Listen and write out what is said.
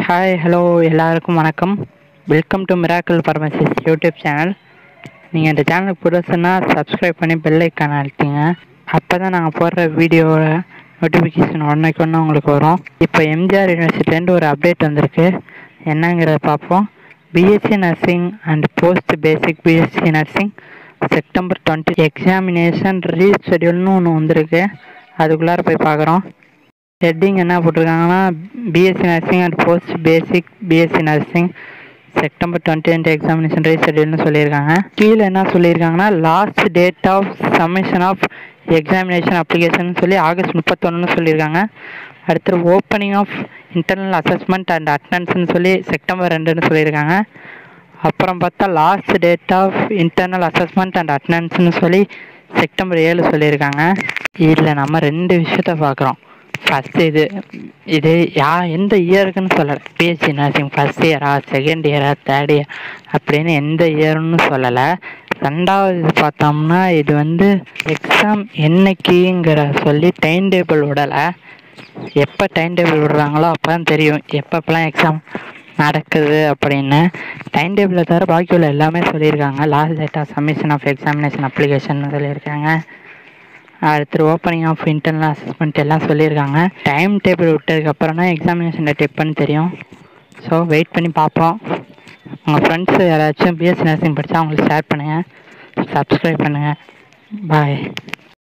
hi hello எல்லாருக்கும் வணக்கம் welcome to miracle pharmacies YouTube channel நீங்கள் இந்த சேனலுக்கு புதுசுன்னா சப்ஸ்கிரைப் பண்ணி பெல் ஐக்கான் அழுத்திங்க அப்போ தான் நாங்கள் போடுற வீடியோவோட நோட்டிஃபிகேஷன் உடனேக்கு ஒன்று உங்களுக்கு வரும் இப்போ எம்ஜிஆர் யூனிவர்சிட்டிலேருந்து ஒரு அப்டேட் வந்திருக்கு என்னங்கிறத பார்ப்போம் BSc nursing and post basic BSc nursing September twenty examination ரீஷெடியூல்னு ஒன்று வந்திருக்கு அதுக்குள்ளார போய் பார்க்குறோம் ஹெட்டிங் என்ன போட்டிருக்காங்கன்னா BSc nursing and post basic BSc nursing September twenty twenty examination ரீஷெடியூல்னு சொல்லியிருக்காங்க கீழே என்ன சொல்லியிருக்காங்கன்னா last date of submission of examination application சொல்லி ஆகஸ்ட் முப்பத்தொன்றுன்னு சொல்லியிருக்காங்க அடுத்து opening of internal assessment and அட்டனன்ஸ்னு சொல்லி செப்டம்பர் ரெண்டுன்னு சொல்லியிருக்காங்க அப்புறம் பார்த்தா last date of internal assessment and அட்டனன்ஸ்னு சொல்லி செப்டம்பர் ஏழு சொல்லியிருக்காங்க இதில் நம்ம ரெண்டு விஷயத்த பார்க்குறோம் ஃபஸ்ட்டு இது இது யா எந்த இயருக்குன்னு சொல்லலை பிஎஸ்சி நர்சிங் ஃபஸ்ட் இயரா செகண்ட் இயரா தேர்ட் இயர் அப்படின்னு எந்த இயர்னு சொல்லலை ரெண்டாவது இது பார்த்தோம்னா இது வந்து எக்ஸாம் என்னைக்குங்கிற சொல்லி டைம் டேபிள் விடலை எப்போ டைம் டேபிள் விடுறாங்களோ அப்போ தான் தெரியும் எப்பப்பெல்லாம் எக்ஸாம் நடக்குது அப்படின்னு டைம் டேபிளில் தவிர பாக்கி உள்ள எல்லாமே சொல்லியிருக்காங்க last date of submission of examination application சொல்லியிருக்காங்க அடுத்து ஓப்பனிங் ஆஃப் இன்டர்னல் அசஸ்மெண்ட் எல்லாம் சொல்லியிருக்காங்க டைம் டேபிள் விட்டதுக்கப்புறம் தான் எக்ஸாமினேஷன் டேட் எப்போன்னு தெரியும் ஸோ வெயிட் பண்ணி பார்ப்போம் உங்கள் ஃப்ரெண்ட்ஸ் யாராச்சும் பிஎஸ்சி நர்சிங் படித்தா அவங்களுக்கு ஷேர் பண்ணுங்கள் சப்ஸ்கிரைப் பண்ணுங்கள் பாய்